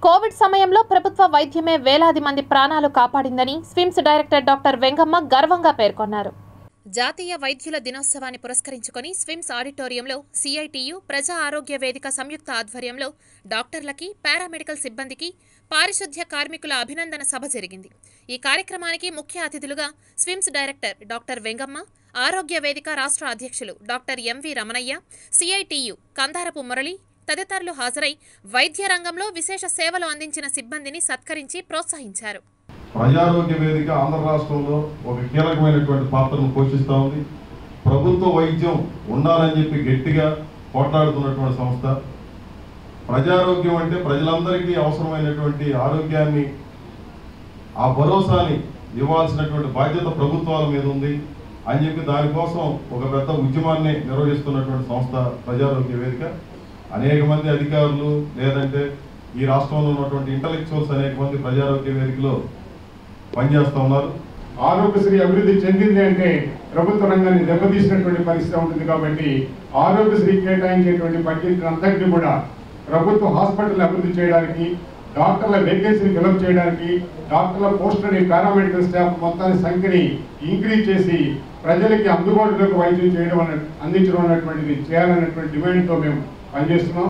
Covid సమయంలో ప్రభుత్వ వైద్యమే వేలాది మంది ప్రాణాలు కాపాడిందని స్విమ్స్ డైరెక్టర్ డాక్టర్ వెంగమ్మ గర్వంగా పేర్కొన్నారు జాతీయ వైద్యుల దినోత్సవాన్ని పురస్కరించుకొని స్విమ్స్ ఆడిటోరియంలో సిఐటియు ప్రజా ఆరోగ్య వేదిక సంయుక్త ఆధ్వర్యంలో డాక్టర్లకి పారామెడికల్ సిబ్బందికి పారిశుద్ధ్య కార్మికుల అభినందన సభ జరిగింది ఈ కార్యక్రమానికి ముఖ్య అతిథులుగా స్విమ్స్ డైరెక్టర్ డాక్టర్ వెంగమ్మ ఆరోగ్య వేదిక రాష్ట్ర అధ్యక్షులు డాక్టర్ ఎంవి రమణయ్య సిఐటియు కందారపు మురళి తదితరులు హాజరై వైద్య రంగంలో విశేష సేవలు అందించిన సిబ్బందిని సత్కరించి ప్రోత్సహించారు ప్రజారోగ్య వేదిక ఆంధ్ర రాష్ట్రంలో ఒక కీలకమైనటువంటి పాత్రను పోషిస్తూ ఉంది ప్రభుత్వ వైద్యం ఉండాలని చెప్పి గట్టిగా పోట్లాడుతున్నటువంటి సంస్థ ప్రజారోగ్యం అంటే ప్రజలందరికీ అవసరమైనటువంటి ఆరోగ్యాన్ని ఆ భరోసాని ఇవ్వాల్సినటువంటి బాధ్యత ప్రభుత్వాల మీద ఉంది అని చెప్పి దానికోసం ఒక పెద్ద ఉద్యమాన్ని నిర్వహిస్తున్నటువంటి సంస్థ ప్రజారోగ్య వేదిక అనేక మంది అధికారులు లేదంటే ఈ రాష్ట్రంలో ఉన్నటువంటి ఇంటలెక్చువల్స్ అనేక మంది ప్రజారోగ్య వేదికలో పనిచేస్తూ ఉన్నారు ఆరోగ్యశ్రీ అభివృద్ధి చెందింది అంటే ప్రభుత్వ రంగాన్ని దెబ్బతీసినటువంటి పరిస్థితి ఉంటుంది కాబట్టి ఆరోగ్యశ్రీ కేటాయించేటువంటి బడ్జెట్ అంతటిని కూడా ప్రభుత్వ హాస్పిటల్ అభివృద్ధి చేయడానికి డాక్టర్ల వేకెన్సీని ఫిలప్ చేయడానికి డాక్టర్ల పోస్టులని పారామెడికల్ స్టాఫ్ మొత్తాన్ని సంఖ్యని ఇంక్రీజ్ చేసి ప్రజలకి అందుబాటులోకి వైద్యం చేయడం అన్న అందించడం అన్నటువంటిది చేయాలన్నటువంటి డిమాండ్తో మేము పనిచేస్తున్నాం